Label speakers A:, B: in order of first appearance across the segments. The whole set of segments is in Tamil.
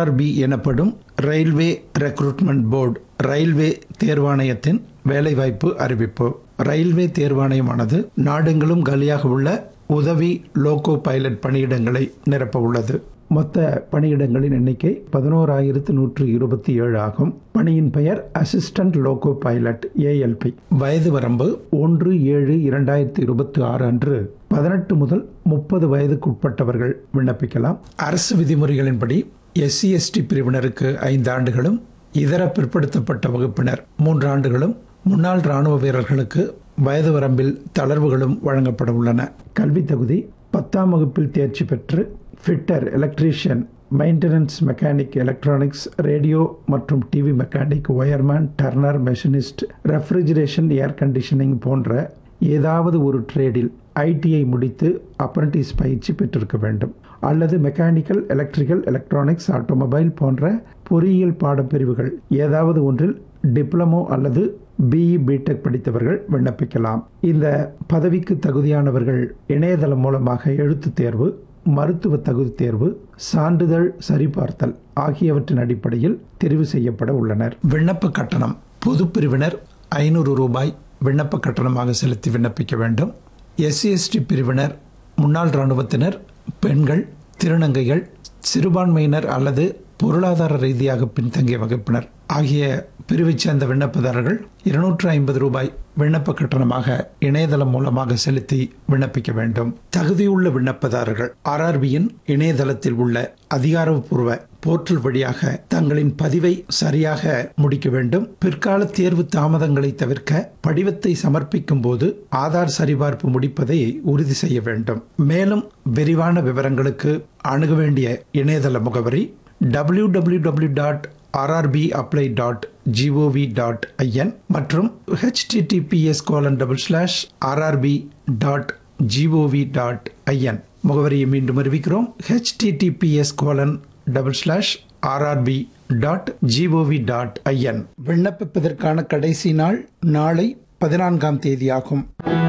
A: ஆர்ஆர்பி எனப்படும் ரயில்வே ரெக்ரூட்மெண்ட் போர்டு ரயில்வே தேர்வாணையத்தின் வேலைவாய்ப்பு அறிவிப்பு ரயில்வே தேர்வாணையமானது நாடெங்கிலும் காலியாக உள்ள உதவி லோகோ பைலட் பணியிடங்களை நிரப்ப உள்ளது மொத்த பணியிடங்களின் எண்ணிக்கை பதினோராயிரத்து நூற்று இருபத்தி ஏழு ஆகும் பணியின் பெயர் அசிஸ்டன்ட் லோகோ பைலட் ஏஎல்பி வயது வரம்பு ஒன்று ஏழு இரண்டாயிரத்தி இருபத்தி ஆறு அன்று பதினெட்டு முதல் முப்பது வயதுக்குட்பட்டவர்கள் விண்ணப்பிக்கலாம் அரசு விதிமுறைகளின்படி எஸ்சி எஸ்டி பிரிவினருக்கு ஐந்து ஆண்டுகளும் இதர பிற்படுத்தப்பட்ட வகுப்பினர் மூன்று ஆண்டுகளும் முன்னாள் ராணுவ வீரர்களுக்கு வயது வரம்பில் தளர்வுகளும் வழங்கப்பட உள்ளன கல்வி தகுதி பத்தாம் வகுப்பில் தேர்ச்சி பெற்று fitter electrician maintenance mechanic electronics radio மற்றும் TV mechanic wireman turner machinist refrigeration air conditioning போன்ற ஏதாவது ஒரு ட்ரேடில் ஐடிஐ முடித்து அப்ரண்டிஸ் பயிற்சி பெற்றிருக்க வேண்டும் அல்லது மெக்கானிக்கல் எலக்ட்ரிக்கல் எலக்ட்ரானிக்ஸ் ஆட்டோமொபைல் போன்ற பொறியியல் பாடப்பிரிவுகள் ஏதாவது ஒன்றில் டிப்ளமோ அல்லது பிஇ பிடெக் படித்தவர்கள் விண்ணப்பிக்கலாம் இந்த பதவிக்கு தகுதியானவர்கள் இணையதளம் மூலமாக எழுத்துத் தேர்வு மருத்துவ தகுதி தேர்வு சான்றிதழ் சரிபார்த்தல் ஆகியவற்றின் அடிப்படையில் தெரிவு செய்யப்பட உள்ளனர் விண்ணப்ப கட்டணம் பொது பிரிவினர் ஐநூறு ரூபாய் விண்ணப்ப கட்டணமாக செலுத்தி விண்ணப்பிக்க வேண்டும் எஸ்சி எஸ்டி பிரிவினர் முன்னாள் இராணுவத்தினர் பெண்கள் திருநங்கைகள் சிறுபான்மையினர் அல்லது பொருளாதார ரீதியாக பின்தங்கிய வகுப்பினர் ஆகிய பிரிவைச் சேர்ந்த விண்ணப்பதாரர்கள் இருநூற்று ஐம்பது ரூபாய் விண்ணப்ப கட்டணமாக இணையதளம் மூலமாக செலுத்தி விண்ணப்பிக்க வேண்டும் தகுதியுள்ள விண்ணப்பதாரர்கள் ஆர்ஆர்பியின் இணையதளத்தில் உள்ள அதிகாரப்பூர்வ போர்ட்டல் வழியாக தங்களின் பதிவை சரியாக முடிக்க வேண்டும் பிற்கால தேர்வு தாமதங்களை தவிர்க்க படிவத்தை சமர்ப்பிக்கும் போது ஆதார் சரிபார்ப்பு முடிப்பதை உறுதி செய்ய வேண்டும் மேலும் விரிவான விவரங்களுக்கு அணுக வேண்டிய இணையதள முகவரி W W W dot RRB apply dot GOV dot IN மற்றும் HTTPS colon double slash RRB dot GOV dot IN முகவரியை மீண்டும் அறிவிக்கிறோம் HTTPS colon double slash RRB dot GOV dot IN விண்ணப்பிப்பதற்கான கடைசி நாள் நாளை பதினான்காம் தேதியாகும்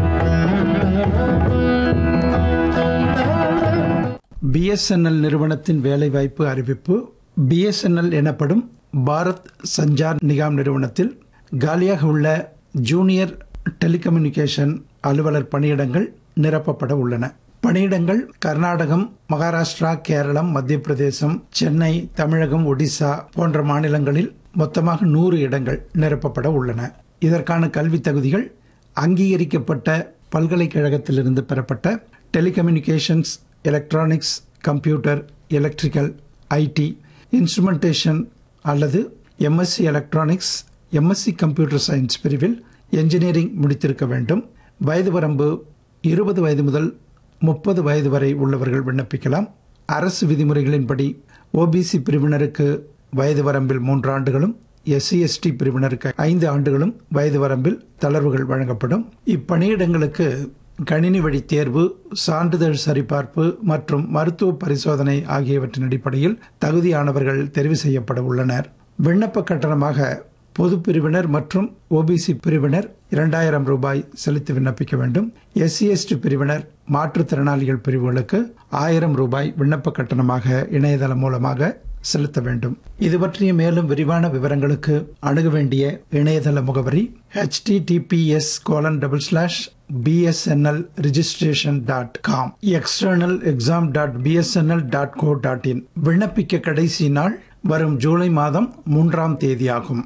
A: பிஎஸ்என்எல் நிறுவனத்தின் வேலைவாய்ப்பு அறிவிப்பு பிஎஸ்என்எல் எனப்படும் பாரத் சஞ்சார் நிகாம் நிறுவனத்தில் காலியாக உள்ள ஜூனியர் டெலிகம்யூனிகேஷன் அலுவலர் பணியிடங்கள் நிரப்பப்பட உள்ளன பணியிடங்கள் கர்நாடகம் மகாராஷ்டிரா கேரளம் மத்திய பிரதேசம் சென்னை தமிழகம் ஒடிசா போன்ற மாநிலங்களில் மொத்தமாக நூறு இடங்கள் நிரப்பப்பட உள்ளன இதற்கான கல்வி தகுதிகள் அங்கீகரிக்கப்பட்ட பல்கலைக்கழகத்திலிருந்து பெறப்பட்ட telecommunications electronics computer electrical IT instrumentation அல்லது MSc electronics MSc computer science பிரிவில் என்ஜினியரிங் முடித்திருக்க வேண்டும் வயது வரம்பு இருபது வயது முதல் முப்பது வயது வரை உள்ளவர்கள் விண்ணப்பிக்கலாம் அரசு விதிமுறைகளின்படி ஓபிசி பிரிவினருக்கு வயது வரம்பில் மூன்று ஆண்டுகளும் எஸ்சி எஸ்டி பிரிவினருக்கு ஐந்து ஆண்டுகளும் வயது வரம்பில் தளர்வுகள் வழங்கப்படும் இப்பணியிடங்களுக்கு கணினி வழி தேர்வு சான்றிதழ் சரிபார்ப்பு மற்றும் மருத்துவ பரிசோதனை ஆகியவற்றின் அடிப்படையில் தகுதியானவர்கள் தெரிவு செய்யப்பட உள்ளனர் விண்ணப்ப கட்டணமாக பொது பிரிவினர் மற்றும் ஓபிசி பிரிவினர் இரண்டாயிரம் ரூபாய் செலுத்தி விண்ணப்பிக்க வேண்டும் எஸ்சி எஸ்டி பிரிவினர் மாற்றுத்திறனாளிகள் பிரிவுகளுக்கு ஆயிரம் ரூபாய் விண்ணப்ப கட்டணமாக இணையதளம் மூலமாக செலுத்த வேண்டும் இது பற்றிய மேலும் விரிவான விவரங்களுக்கு அணுக வேண்டிய இணையதள முகவரி https colon double slash BSNL registration dot com external exam dot BSNL dot co dot in விண்ணப்பிக்க கடைசி நாள் வரும் ஜூலை மாதம் மூன்றாம் தேதியாகும்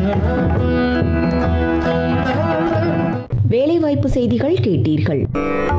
B: வேலைவாய்ப்பு செய்திகள் கேட்டீர்கள்